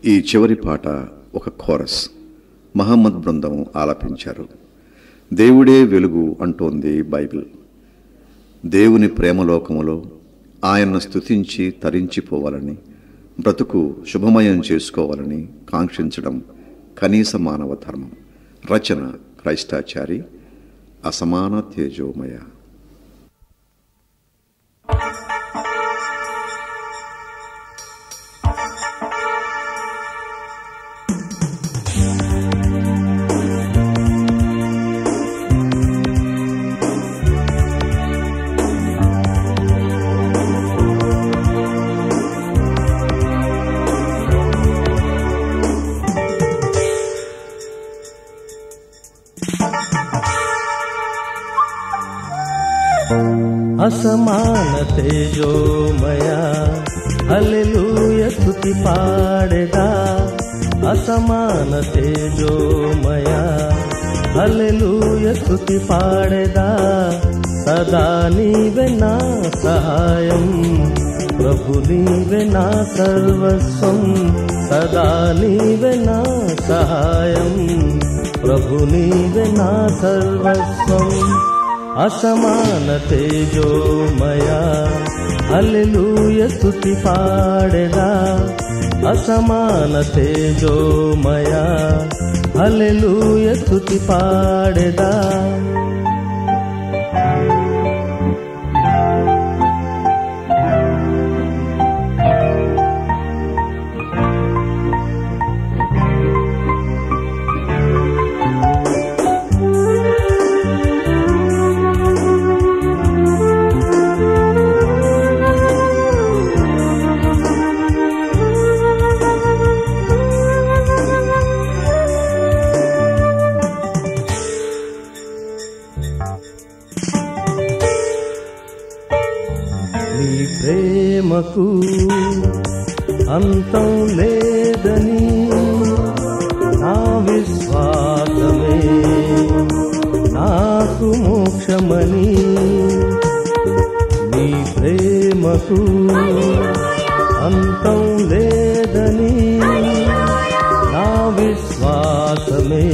ఈ చివరి పాట ఒక కోరస్ మహమ్మద్ బృందం ఆలపించారు దేవుడే వెలుగు అంటోంది బైబిల్ దేవుని ప్రేమలోకములో ఆయన్ను స్తుతించి తరించిపోవాలని బ్రతుకు శుభమయం చేసుకోవాలని కాంక్షించడం కనీస మానవ ధర్మం రచన క్రైస్తాచారి అసమాన తేజోమయ అసమాన తేజోమయ హల్లెలూయ స్తుతి పాడెదా అసమాన తేజోమయ హల్లెలూయ స్తుతి పాడెదా సదా నీవే నా సహాయం ప్రభు నీవే నా సర్వస్వం సదా నీవే నా సహాయం ప్రభు నీవే నా సర్వస్వం అసమాన తేజోమయ హల్లెలూయ స్తుతి పాడెదా అసమాన తేజోమయ హల్లెలూయ స్తుతి పాడెదా నీ ప్రేమకు అంతం లేదని నా విశ్వాసమే నాకు మోక్షమని నీ ప్రేమకు అంతం లేదని నా విశ్వాసమే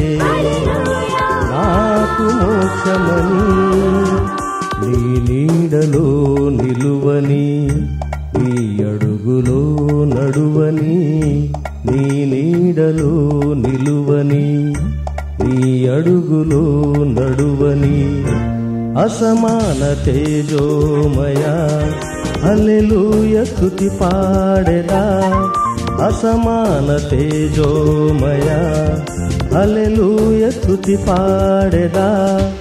నాకు మోక్షమని నీ నీడలో నిలువని నీ అడుగులో నడువని నీ నీడలో నిలువని నీ అడుగులో నడువని అసమాన తేజోమయ హల్లెలూయ స్తుతి పాడెదా అసమాన తేజోమయ హల్లెలూయ స్తుతి పాడెదా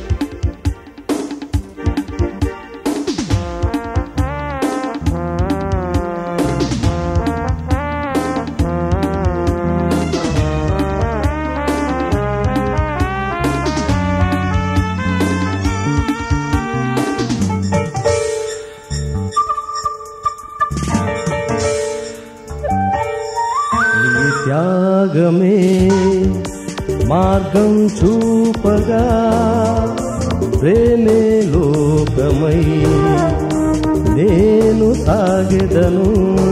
నీ త్యాగమే మార్గం చూపగా ప్రేమే లోకమై నేను సాగెదను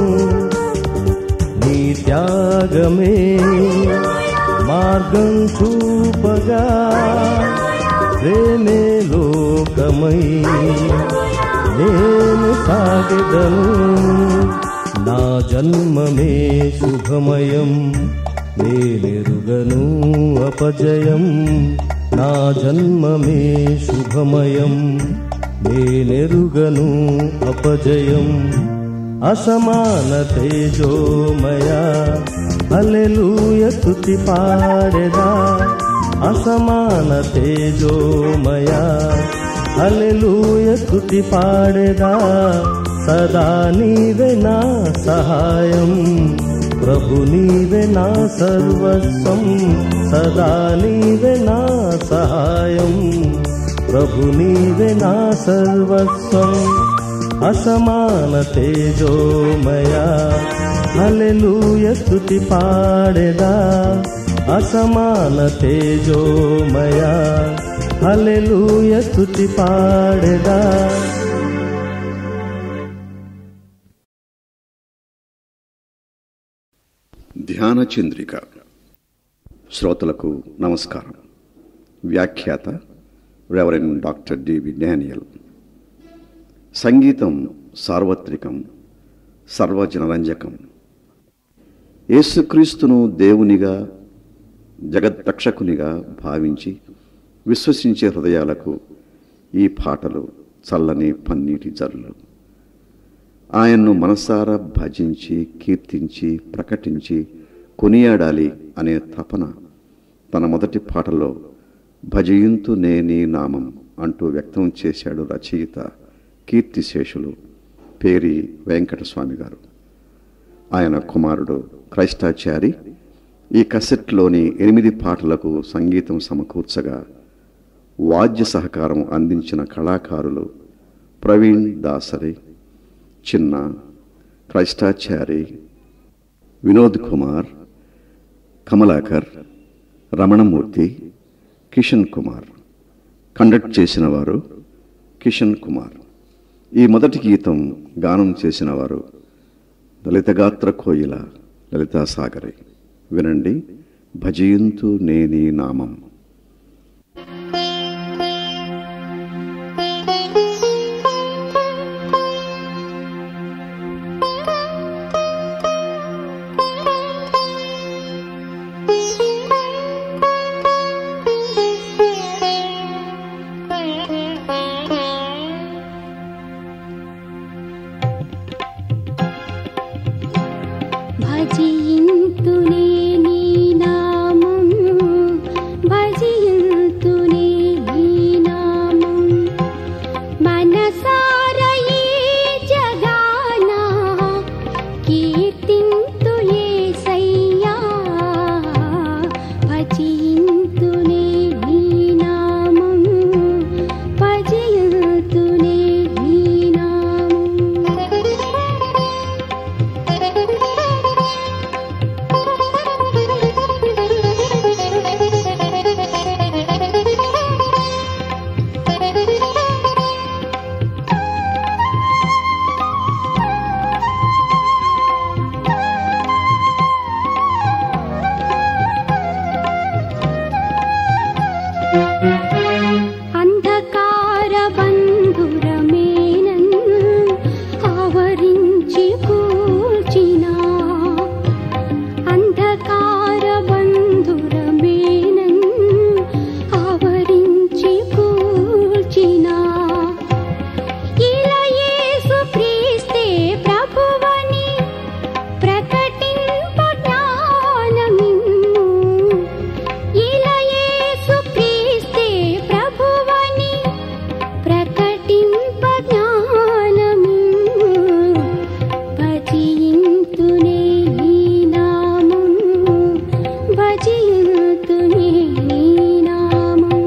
నీ త్యాగమే మార్గం చూపగా ప్రేమే లోకమై నేను సాగెదను నా జన్మమే శుభమయం నేనెరుగను అపజయం నా జన్మమే శుభమయం నేనెరుగను అపజయం అసమాన తేజోమయ హల్లెలూయ స్తుతి పాడెదా అసమాన తేజోమయ హల్లెలూయ స్తుతి పాడెదా సదా నీవే నా సహాయం ప్రభు నీవే నా సర్వస్వం సదా నీవే నా సహాయం ప్రభు నీవే నా సర్వస్వం అసమాన తేజోమయ హల్లెలూయ స్తుతి పాడెదా అసమాన తేజోమయ హల్లెలూయ స్తుతి పాడెదా ధ్యాన చంద్రిక శ్రోతలకు నమస్కారం వ్యాఖ్యాత రెవరెండ్ డాక్టర్ డివి డానియల్ సంగీతం సార్వత్రికం సర్వజనరంజకం యేసుక్రీస్తును దేవునిగా జగద్రక్షకునిగా భావించి విశ్వసించే హృదయాలకు ఈ పాటలు చల్లని పన్నీటి జల్లు ఆయన్ను మనసారా భజించి కీర్తించి ప్రకటించి కొనియాడాలి అనే తపన తన మొదటి పాటలో భజయింతు నేనీ నామం అంటూ వ్యక్తం చేశాడు రచయిత కీర్తిశేషులు పేరి వెంకటస్వామి గారు ఆయన కుమారుడు క్రైస్తాచారి ఈ కసెట్లోని ఎనిమిది పాటలకు సంగీతం సమకూర్చగా వాద్య సహకారం అందించిన కళాకారులు ప్రవీణ్ దాసరి చిన్న క్రైస్తాచారి వినోద్ కుమార్ కమలాకర్ రమణమూర్తి కిషన్ కుమార్ కండక్ట్ చేసిన వారు కిషన్ కుమార్ ఈ మొదటి గీతం గానం చేసిన వారు లలితగాత్ర కోయిల లలితా సాగరి వినండి భజయంతు నేని నామం భజయింతునే నీ నామం భజయింతునే నీ నామం మనసార ఈ జగాన కీర్తింతు యేసయ్యా భజయింతునే నీ నామం భజయింతునే నీ నామం అంధకార బంధురమేనన్ ఆవరించి కూర్చిన అంధకార బంధురమేనన్ ఆవరించి కూర్చిన ఇలా యేసు క్రీస్తే ప్రభువని ప్రకటింప జ్ఞానమిమ్ము ఇలా యేసు క్రీస్తే ప్రభువని ప్రకటింప జ్ఞానమిమ్ము భజయింతునే నీ నామం భజయింతునే నీ నామం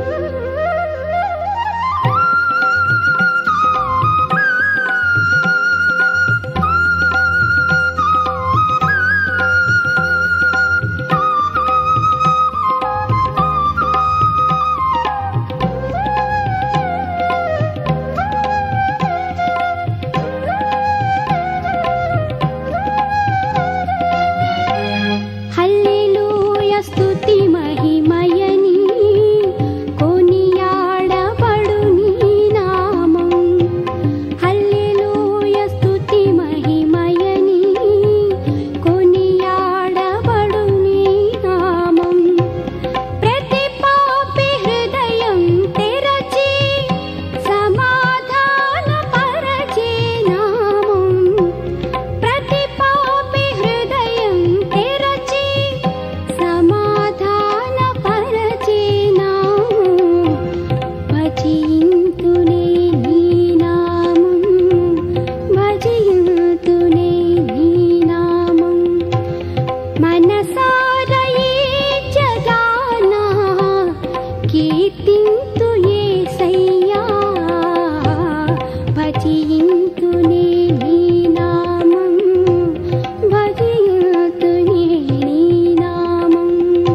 హల్లెలూయ స్తుతి మహిమయని కొనియాడబడు నీ నామం హల్లెలూయ స్తుతి మహిమయని కొనియాడబడు నీ నామం ప్రతి పాపి హృదయం తెరచి సమాధాన పరచే నామం ప్రతి పాపి హృదయం తెరచి సమాధాన పరచే నామం భజయింతునే నీ నామం భజయింతునే నీ నామం మనసార ఈ జగాన కీర్తింతు యేసయ్యా భజయింతునే నీ నామం భజయింతునే నీ నామం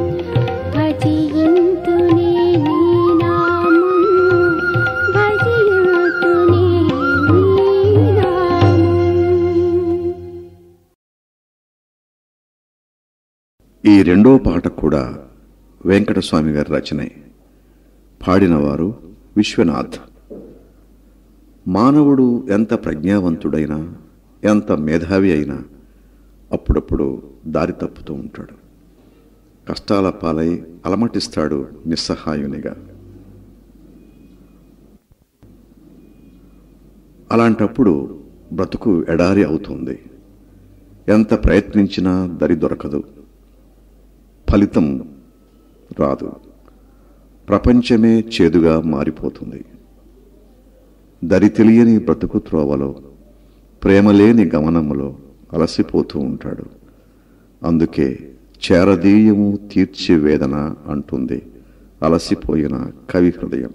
భజయింతునే నీ నామం భజయింతునే నీ నామం ఈ రెండో పాట కూడా వెంకటస్వామి గారి రచనే పాడినవారు విశ్వనాథ్ మానవుడు ఎంత ప్రజ్ఞావంతుడైనా ఎంత మేధావి అయినా అప్పుడప్పుడు దారి తప్పుతూ ఉంటాడు కష్టాల పాలై అలమటిస్తాడు నిస్సహాయునిగా అలాంటప్పుడు బ్రతుకు ఎడారి అవుతుంది ఎంత ప్రయత్నించినా దరి దొరకదు ఫలితం రాదు ప్రపంచమే చేదుగా మారిపోతుంది దరి తెలియని బ్రతుకు త్రోవలో ప్రేమలేని గమనములో అలసిపోతూ ఉంటాడు అందుకే చేరదీయము తీర్చి వేదన అంటుంది అలసిపోయిన కవి హృదయం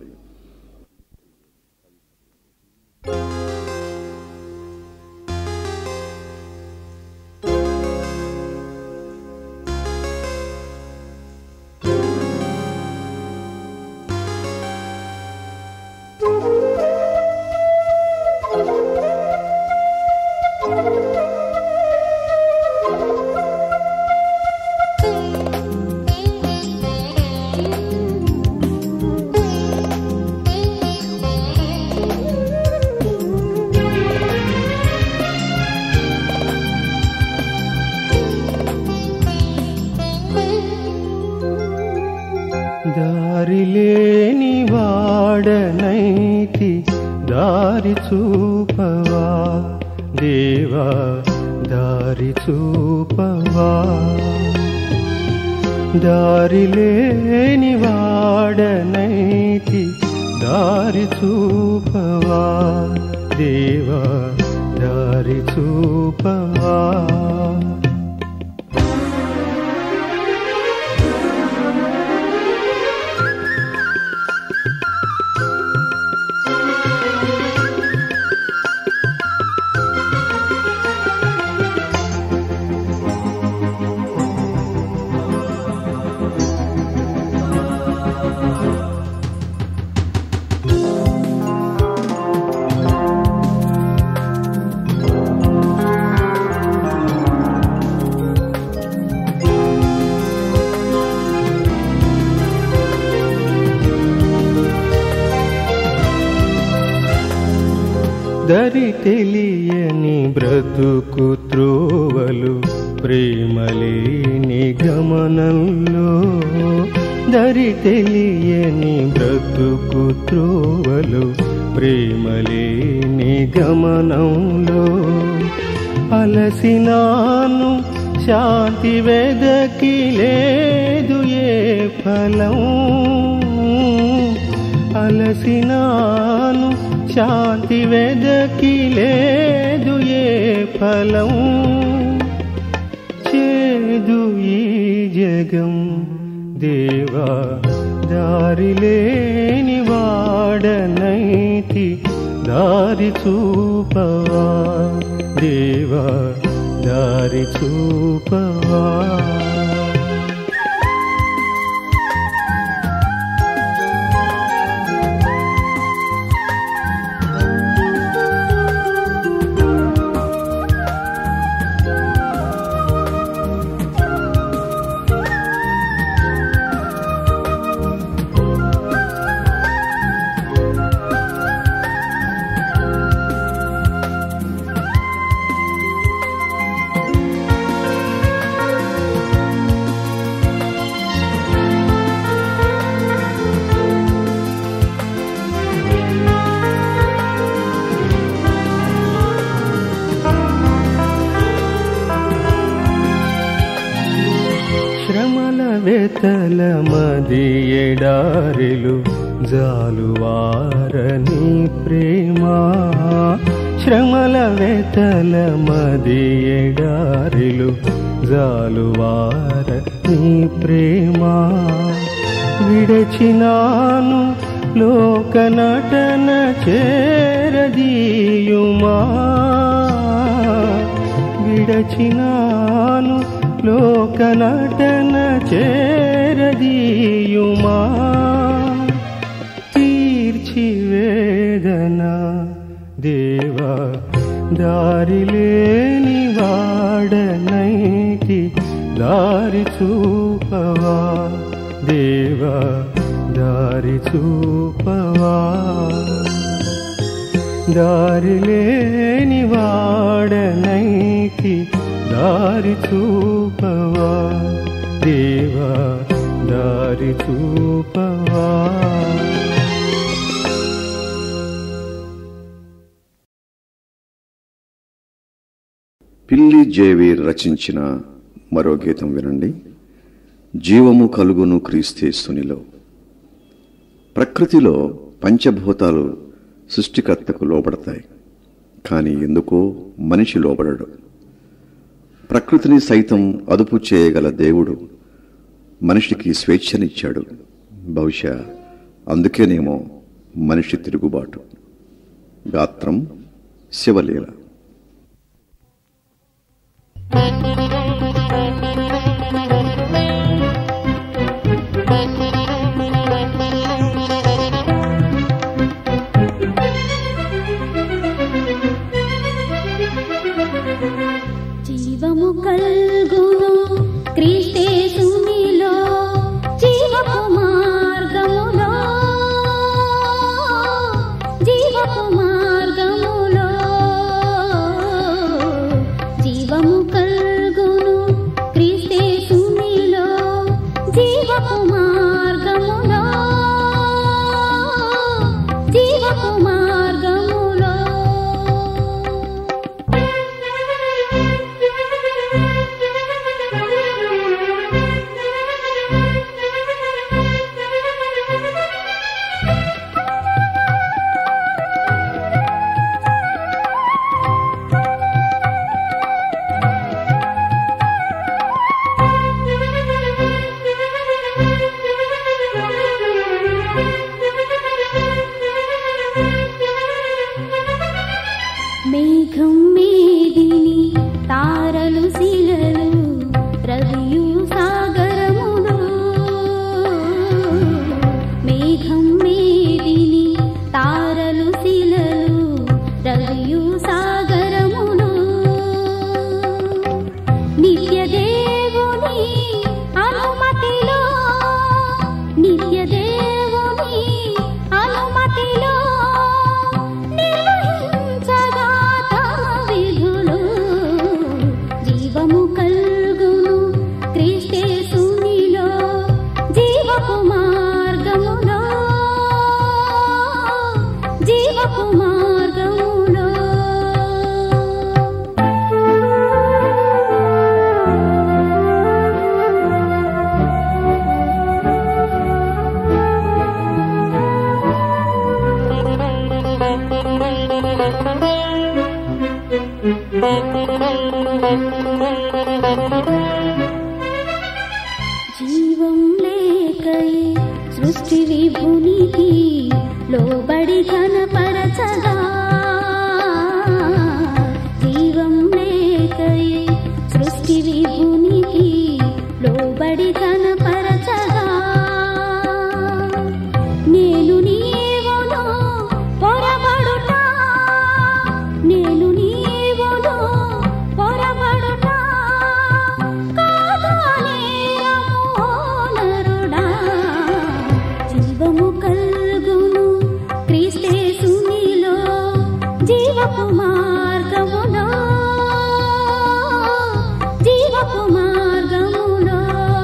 దారిలేని వాడనైతి దారి చూపవా దేవా దారి చూపవా దారిలేని వాడనైతి దారి చూపవా దేవా దారి చూపవా దరి తెలియని బ్రతుకు త్రోవలు ప్రేమలేని గమనంలో దరి తెలియని బ్రతుకు త్రోవలు ప్రేమలేని గమనంలో అలసినాను శాంతి వెదకి లేదు ఏ ఫలం అలసినాను శాంతి వెదకి లేదు ఏ ఫలం చేదు ఈ జగం దేవా దారి లేని వాడనైతి దారి చూపవా దేవా దారి చూపవా శ్రమల వెతల మది ఎడారిలు జాలువారని ప్రేమ శ్రమల వెతల మది ఎడారిలు జాలువారని ప్రేమ విడచినాను లోక నటన చేరదీయుమా విడచినాను లోక నటన చేరదీయుమా తీర్చి వేదన దేవా దారి లేని వాడనైతి దారి చూపవా దేవా దారి చూపవా దారి లేని వాడనైతి దారి చూపవా దేవా దారి చూపవా పిల్లి జేవీర్ రచించిన మరో గీతం వినండి జీవము కలుగును క్రీస్తేస్తునిలో ప్రకృతిలో పంచభూతాలు సృష్టికర్తకు లోబడతాయి కానీ ఎందుకో మనిషి లోబడడు ప్రకృతిని సైతం అదుపు చేయగల దేవుడు మనిషికి స్వేచ్ఛనిచ్చాడు బహుశా అందుకేనేమో మనిషి తిరుగుబాటు గాత్రం శివలీల జీవము కల్గును క్రీస్తేసునిలో జీవపు మార్గములో జీవపు మార్గములో జీవము కల్గును క్రీస్తేసునిలో జీవపు మార్గములో జీవపు మార్గములో మేఘం మేదిని తారలు శిలలు రవియు సాగరములు మేఘం మేదిని తారలు శిలలు రవియు సాగరములు నిత్య దేవుని అనుమతిలో నిత్య దేవుని అనుమతిలో నిర్వహించగా తమ విధులు జీవము కల్గును క్రీస్తేసునిలో జీవపు మార్గములో జీవపు మార్గములో జీవం లేకై సృష్టి విభునికి లోబడి ఘనపరచగా జీవం లేకై సృష్టి విభునికి లోబడి ఘనపరచగా నేను నీవును పొరబడుట నేను నీవును పొరబడుట కాదా నేరము నరుడా జీవము కల్గును క్రీస్తేసునిలో జీవపు మార్గములో జీవపు మార్గములో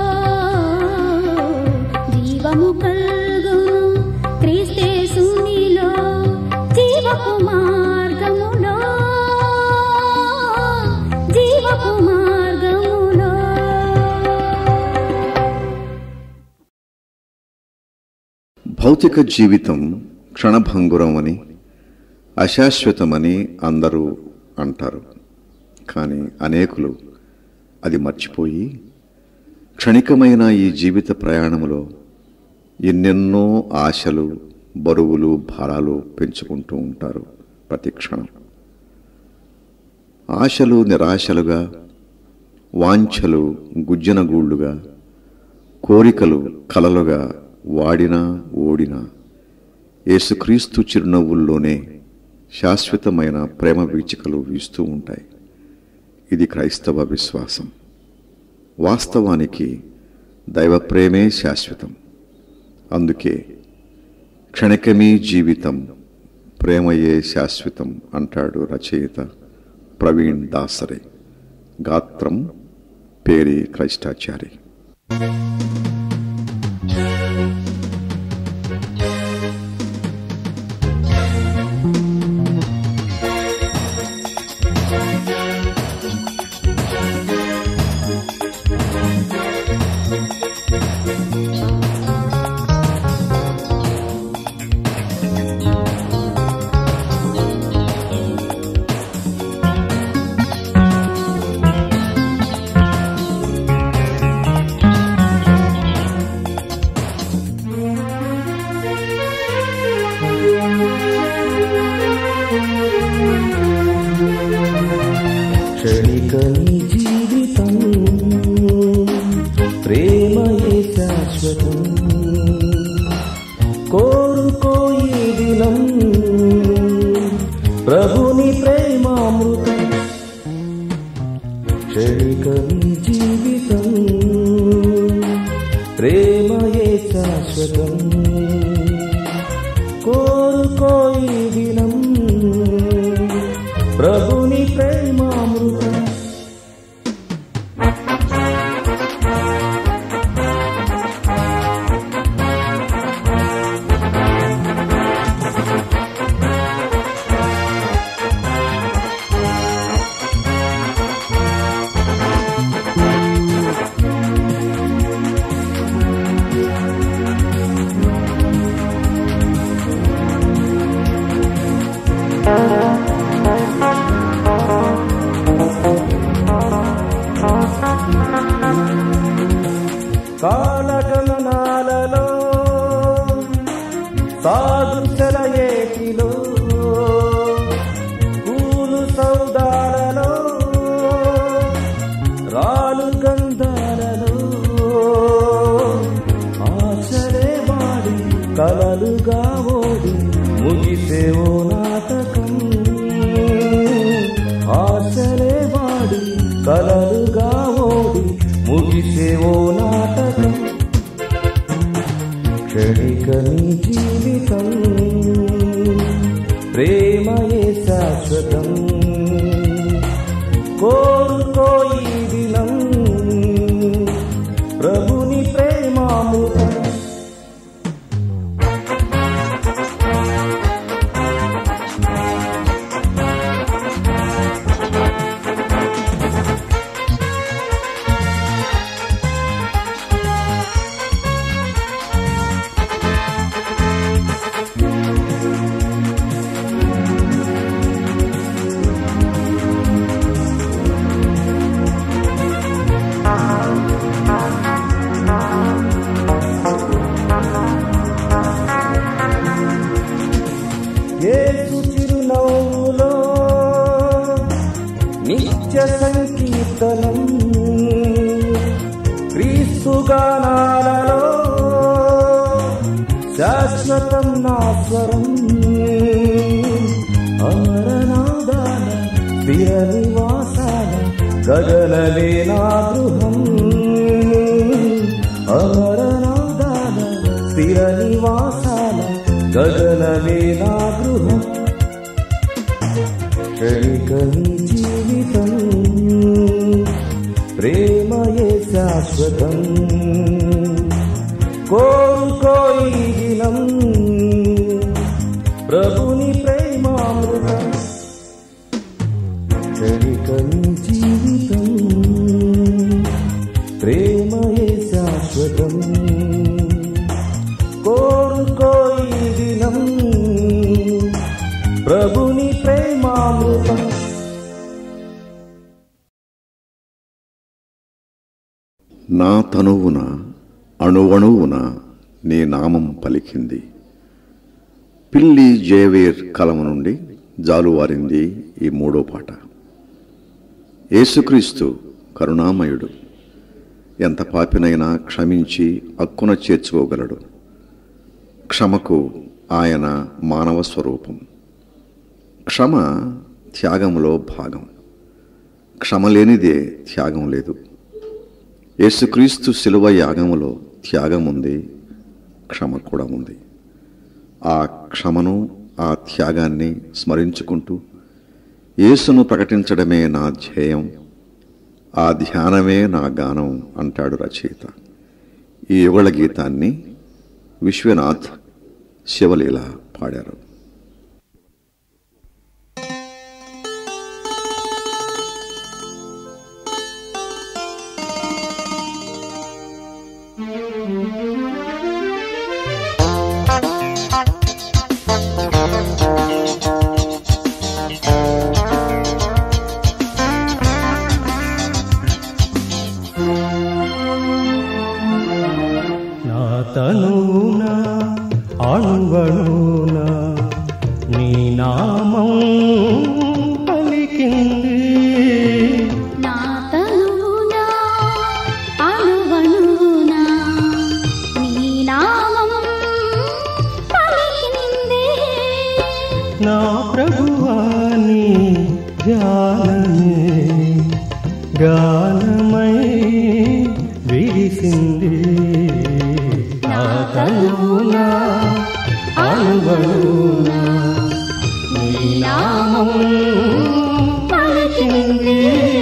జీవము కల్గును క్రీస్తేసునిలో జీవపు మార్గములో జీవపు మార్గములో భౌతిక జీవితం క్షణభంగురం అని అశాశ్వతమని అందరూ అంటారు కానీ అనేకులు అది మర్చిపోయి క్షణికమైన ఈ జీవిత ప్రయాణములో ఎన్నెన్నో ఆశలు బరువులు భారాలు పెంచుకుంటూ ఉంటారు ప్రతి క్షణం ఆశలు నిరాశలుగా వాంఛలు గుజ్జనగూళ్ళుగా కోరికలు కలలుగా వాడినా ఓడినా యేసుక్రీస్తు చిరునవ్వుల్లోనే శాశ్వతమైన ప్రేమ వీచికలు వీస్తూ ఉంటాయి ఇది క్రైస్తవ విశ్వాసం వాస్తవానికి దైవ ప్రేమే శాశ్వతం అందుకే క్షణికమీ జీవితం ప్రేమయే శాశ్వతం అంటాడు రచయిత ప్రవీణ్ దాసరే గాత్రం పేరి క్రైస్టాచారి క్షణిక నీ జీవితం ప్రేమయే శాశ్వతం కోరుకో ఈ దినం ప్రభుని ప్రేమామృతం క్షణిక నీ జీవితం ప్రేమయే శాశ్వతం కోరుకో ఈ దినం ప్రభుని ప్రేమామృతం కాలగమనాలలో సాధుశల ఏటిలో పూలు సౌదాలలో రాలు గంధాలలో ఆశలే వాడి కలలుగా ఓడి ముగిసే ఓ నాటకం ఆశలే వాడి కలలుగా ఓడి ముగిసే ఓ నాటకం క్షణిక నీ జీవితం ప్రేమయే శాశ్వతం కోరుకో ఈ దినం ప్రభుని ప్రేమామృతం యేసు చిరునవ్వులో నిత్య సంకీర్తనం క్రీస్తు గానాలలో శాశ్వతం నా స్వరం అమరనాదాల స్థిర నివాసాల గగనలే నా గృహం అమరనాదాల స్థిర నివాసాల గగనలే నా గృహం క్షణిక నీ జీవితం ప్రేమయే శాశ్వతం కోరుకో ఈ దినం ప్రభుని ప్రేమామృతం క్షణిక నీ జీవితం ప్రేమయే శాశ్వతం కోరుకో ఈ దినం ప్రభుని ప్రేమామృతం నా తనువున అణువణువున నీ నామం పలికింది పిల్లి జయవేర్ కలము నుండి జాలువారింది ఈ మూడో పాట యేసుక్రీస్తు కరుణామయుడు ఎంత పాపినైనా క్షమించి అక్కున చేర్చుకోగలడు క్షమకు ఆయన మానవ స్వరూపం క్షమ త్యాగంలో భాగం క్షమ లేనిదే త్యాగం లేదు యేసుక్రీస్తు శిలువ యాగములో త్యాగం ఉంది క్షమ కూడా ఉంది ఆ క్షమను ఆ త్యాగాన్ని స్మరించుకుంటూ యేసును ప్రకటించడమే నా ధ్యేయం ఆ ధ్యానమే నా గానం అంటాడు రచయిత ఈ యుగళ గీతాన్ని విశ్వనాథ్ శివలీల పాడారు నా తనువున అణువణున నీ నామం పలికింది నా తనువునా అణువణువునా నీ నామం పలికింది నా ప్రభువాని ధ్యానమే గానమై విరిసింది నా తనువున అణువణున నీ నామం పలికింది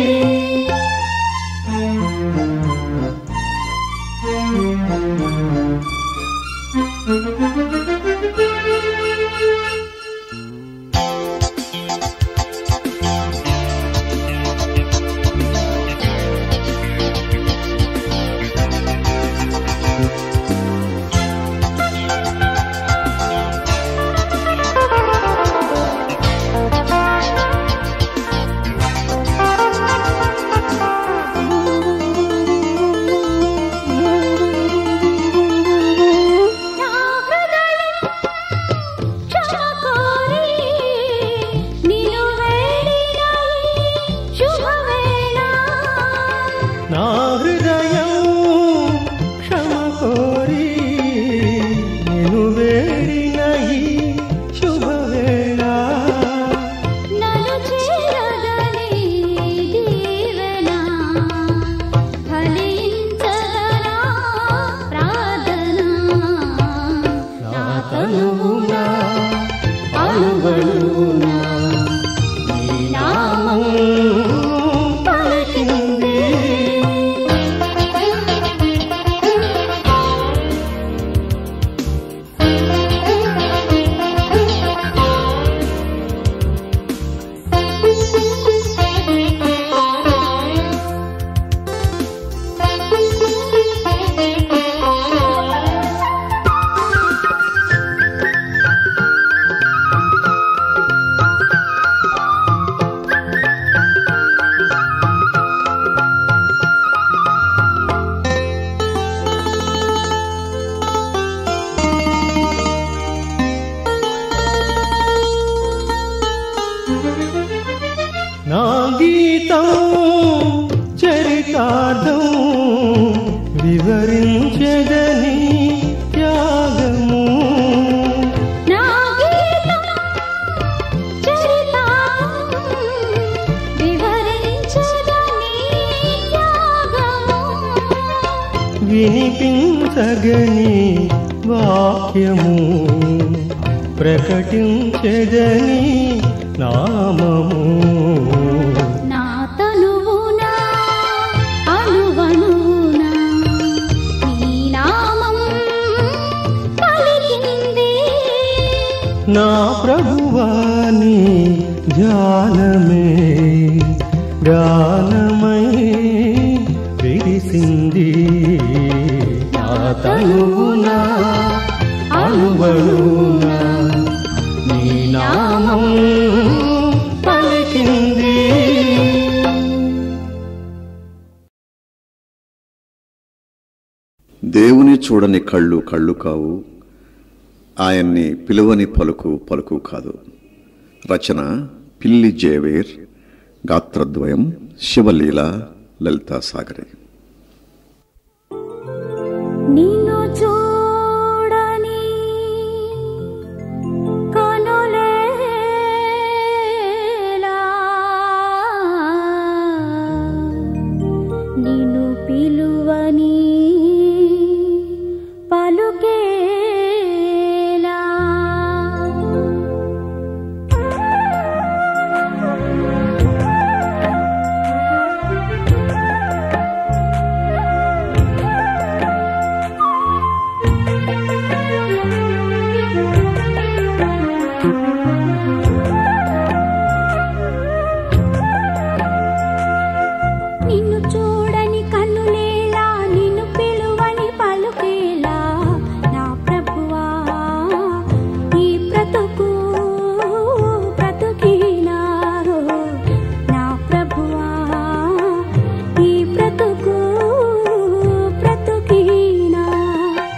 నా హృదయం క్షమ కోరి నిన్ను వేడిన ఈ శుభవేళ నా హృదయం క్షమ కోరి నేను వేడిన ఈ శుభవేళ నన్ను చేరదని దీవెన ఫలించదనా ప్రార్థన నా తనువున అణువణువున నీ నామం పలికింది నా గీతం చరితార్థం వివరించదని త్యాగము నా గీతం చరితాం వివరించదని త్యాగము వినిపించగని వాక్యము ప్రకటించదని నామము నా తనువునా అణువణువునా నీ నామం పలికింది నా ప్రభువాని ధ్యానమే గానమై విరిసింది నా తనువున అణువణువున నీ నామం పలికింది దేవుని చూడని కళ్ళు కళ్ళు కావు ఆయన్ని పిలువని పలుకు పలుకు కాదు రచన పిల్లి జేవేర్ గాత్రద్వయం శివలీల లలితా సాగరే నిన్ను చూడని కనులేలా నిన్ను పిలువ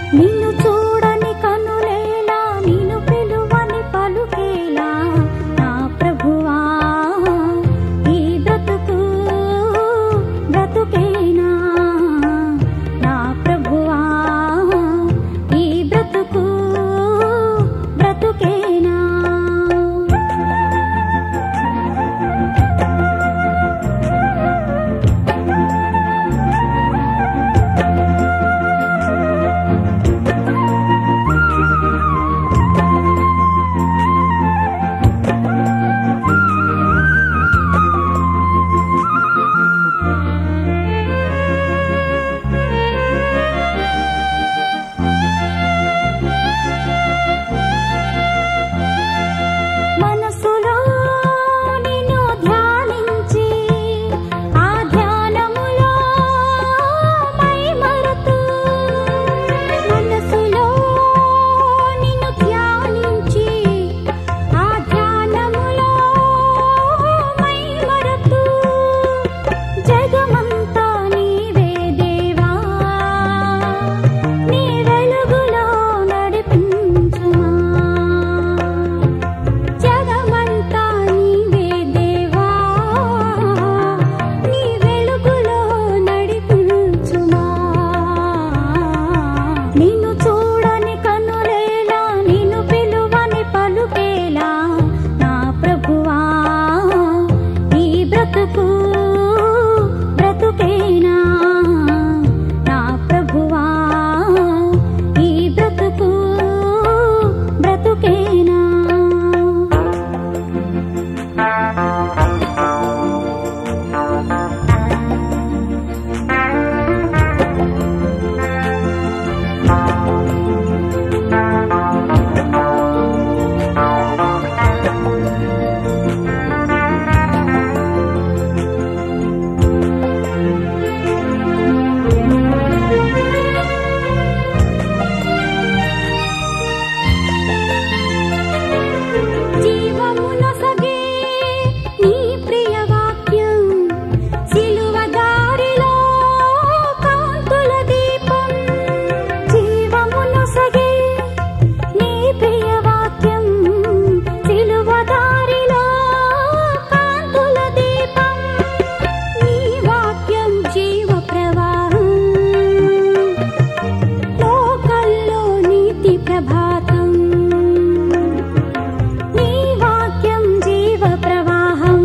నిన్ను చూడని కనులేలా నిన్ను పిలువని పలుకేలా నా ప్రభువా ఈ బ్రతుకు బ్రతుకేనా నా ప్రభువా ఈ బ్రతుకు బ్రతుకేనా మనసులో నిన్ను ధ్యానించి ఆ ధ్యానములో మైమరతు మనసులో నిన్ను ధ్యానించి ఆ ధ్యానములో మైమరతు జగమంతా నీవే దేవా నీ వెలుగులో నడిపించుమా జగమంతా నీవే దేవా నీ వెలుగులో నడిపించుమా నిన్ను చూడని కనులేలా నిన్ను పిలువని పలుకేలా నా ప్రభువా ఈ బ్రతుకు బ్రతుకేనా నా ప్రభువా ఈ బ్రతుకు బ్రతుకేనా జీవమునొసగే నీ ప్రియ వాక్యం సిలువ దారిలో కాంతుల దీపం జీవమునొసగే నీ ప్రియ వాక్యం సిలువ దారిలో కాంతుల దీపం నీ వాక్యం జీవ ప్రవాహం లోకల్లో నీతి ప్రభాతం నీ వాక్యం జీవ ప్రవాహం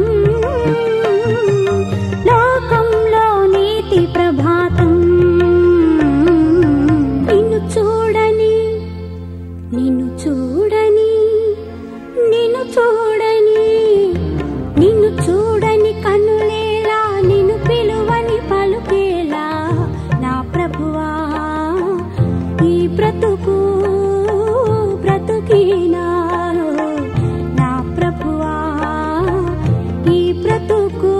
లోకంలో నీతి ప్రభాతం నిన్ను చూడని నిన్ను చూడని నిన్ను చూడని నిన్ను చూడని కన్నులేలా నిన్ను పిలువని పలుకేలా నా ప్రభువా ఈ బ్రతుకు బ్రతుకినాను నా ప్రభువా ఈ బ్రతుకు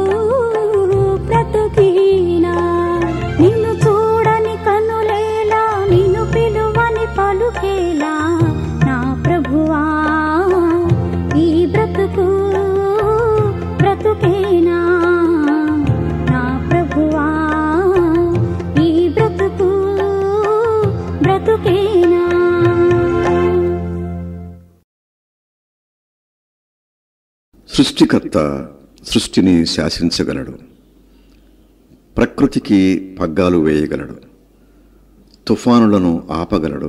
బ్రతుకినా నిన్ను చూడని కనులేలా నిన్ను పిలువని పలుకేలా నా ప్రభువా ఈ బ్రతుకు బ్రతుకేనా నా ప్రభువా ఈ బ్రతుకు బ్రతుకేనా సృష్టికర్త సృష్టిని శాసించగలడు ప్రకృతికి పగ్గాలు వేయగలడు తుఫానులను ఆపగలడు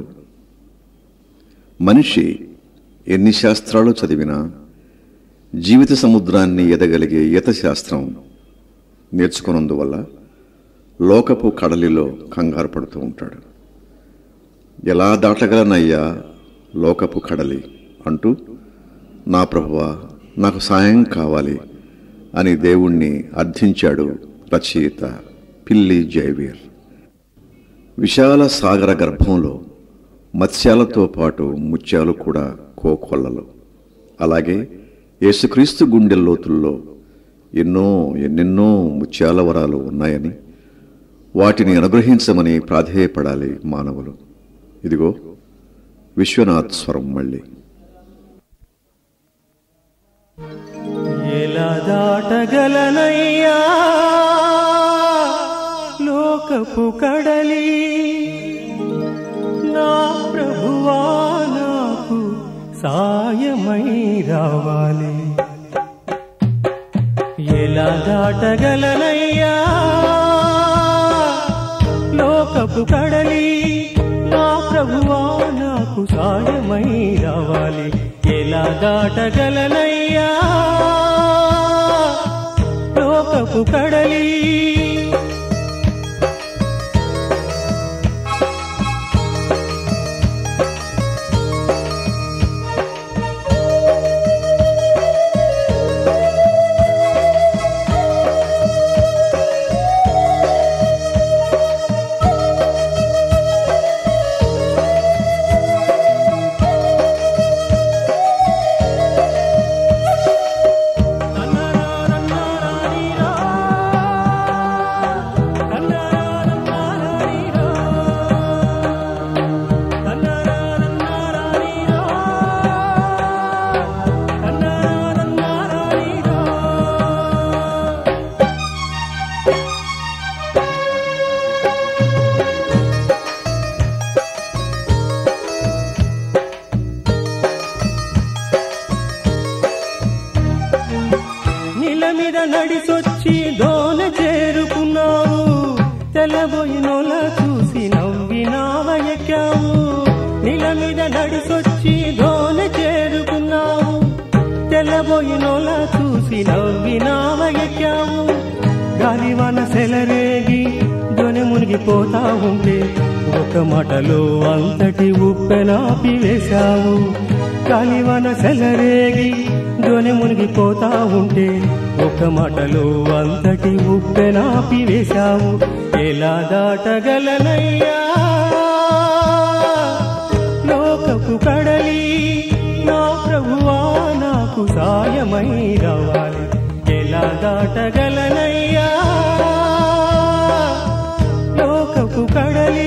మనిషి ఎన్ని శాస్త్రాలు చదివినా జీవిత సముద్రాన్ని ఎదగలిగే ఈత శాస్త్రం నేర్చుకున్నందువల్ల లోకపు కడలిలో కంగారు పడుతూ ఉంటాడు ఎలా దాటగలనయ్యా లోకపు కడలి అంటూ నా ప్రభువా నాకు సాయం కావాలి అని దేవుణ్ణి అర్థించాడు రచయిత పిల్లి జైవీర్ విశాల సాగర గర్భంలో మత్స్యాలతో పాటు ముత్యాలు కూడా కోకొల్లలు అలాగే యేసుక్రీస్తు గుండె లోతుల్లో ఎన్నో ఎన్నెన్నో ముత్యాల వరాలు ఉన్నాయని వాటిని అనుగ్రహించమని ప్రాధేయపడాలి మానవులు ఇదిగో విశ్వనాథ్ స్వరం మళ్ళీ ఎలా దాటగలనయ్యా లోకపు కడలి నా సాయమై రావాలి ఎలా దాటగలనయ్యా లోకపు కడలి నా ప్రభువా నాకు సాయమై రావాలి ఎలా దాటగలనయ్యా లోకపు కడలి నీళ్ళ మీద నడిసొచ్చి దోన చేరుకున్నావు తెల్లబోయినోలా చూసి నవ్వినావ ఎక్కావు నీళ్ళ మీద నడిసొచ్చి దోన చేరుకున్నావు తెల్లబోయినోలా చూసి నవ్వినావ ఎక్కావు గాలివాన సెలరేగి దొనె మునిగిపోతా ఉంటే ఒక మాటలో అంతటి ఉప్పెనాపి వేశావు గాలివాన సెలరేగి దొనె మునిగిపోతా ఉంటే ఒక మాటలో అంతటి ఉప్పెనాపి వేశావు ఎలా దాటగలనయ్యా లోకపు కడలి నా ప్రభువా నాకు సాయమై రావాలి ఎలా దాటగలనయ్యా లోకపు కడలి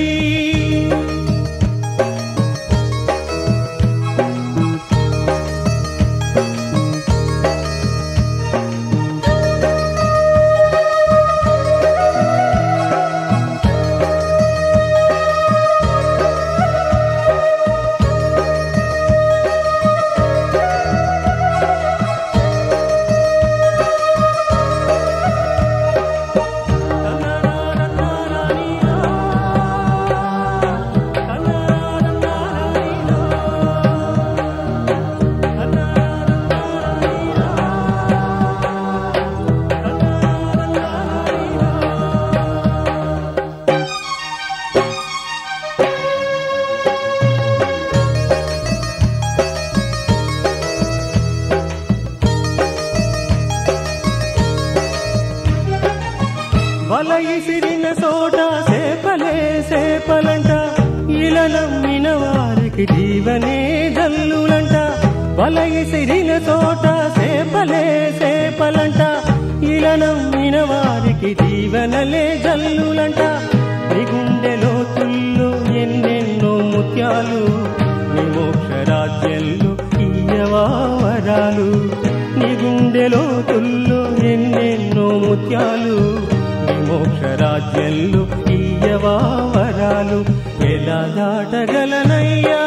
వల ఇసిరిన చోట సేపలే సేపలంట ఇలా నమ్మిన వారికి జీవనే జల్లులంట వల ఇసిరిన చోట సేపలే సేపలంట ఇలా నమ్మిన వారికి జీవనలే జల్లులంట నీ గుండె లోతుల్లో ఎన్నెన్నో ముత్యాలు నీ మోక్ష రాజ్యంలో ఇయ్యవా వరాలు నీ గుండె లోతుల్లో ఎన్నెన్నో ముత్యాలు నీ మోక్ష రాజ్యంలో ఇయ్యవా వరాలు ఎలా దాటగలనయ్యా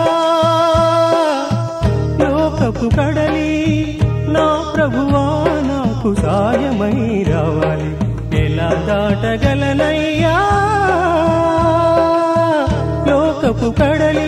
లోకపు కడలి నా ప్రభువా నాకు సాయమై రావాలి ఎలా దాటగలనయ్యా లోకపు కడలి